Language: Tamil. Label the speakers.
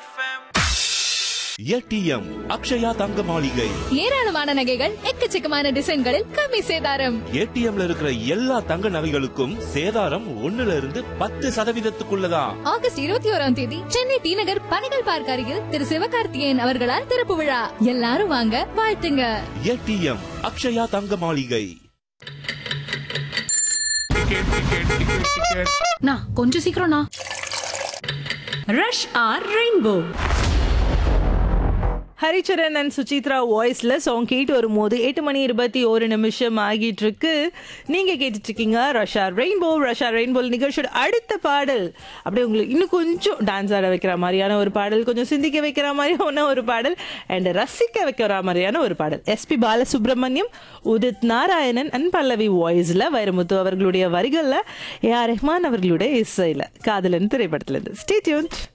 Speaker 1: ஏடிஎம் அக்ஷயா தங்க மாளிகை
Speaker 2: ஏராளமான நகைகள் எக்கச்சக்கமான டிசைன்களில் கம்மி சேதாரம்
Speaker 1: ஏடிஎம்ல இருக்கிற எல்லா தங்க நகைகளுக்கும் சேதாரம் ஒண்ணுல இருந்து பத்து சதவீதத்துக்குள்ளதான்
Speaker 2: ஆகஸ்ட் இருபத்தி ஓராம் தேதி சென்னை டி நகர் பனைகள் பார்க் அருகில் திரு சிவகார்த்திகேயன் அவர்களால் திறப்பு விழா எல்லாரும் வாங்க வாழ்த்துங்க
Speaker 1: ஏடிஎம் அக்ஷயா தங்க மாளிகை
Speaker 3: நான் கொஞ்சம் சீக்கிரம் நான்
Speaker 4: rush R rainbow
Speaker 5: Haricharan and Suchitra வாய்ஸ்ல சாங் கேட்டு வரும்போது எட்டு மணி இருபத்தி ஒரு நிமிஷம் ஆகிட்டு இருக்கு நீங்க கேட்டுட்டு இருக்கீங்க ரஷா ரெயின்போ ரஷா ரெயின்போ நிகழ்ச்சியோட அடுத்த பாடல் அப்படியே உங்களுக்கு இன்னும் கொஞ்சம் டான்ஸ் ஆட வைக்கிற மாதிரியான ஒரு பாடல் கொஞ்சம் சிந்திக்க வைக்கிற மாதிரியான ஒரு பாடல் அண்ட் ரசிக்க வைக்கிற மாதிரியான ஒரு பாடல் எஸ்பி பாலசுப்ரமணியம் உதித் நாராயணன் அண்ட் பல்லவி வாய்ஸ்ல வைரமுத்து அவர்களுடைய வரிகள்ல ஏ ஆர் ரெஹ்மான் அவர்களுடைய இசையில காதலன் திரைப்படத்துல இருந்து ஸ்டே டியூன்ட்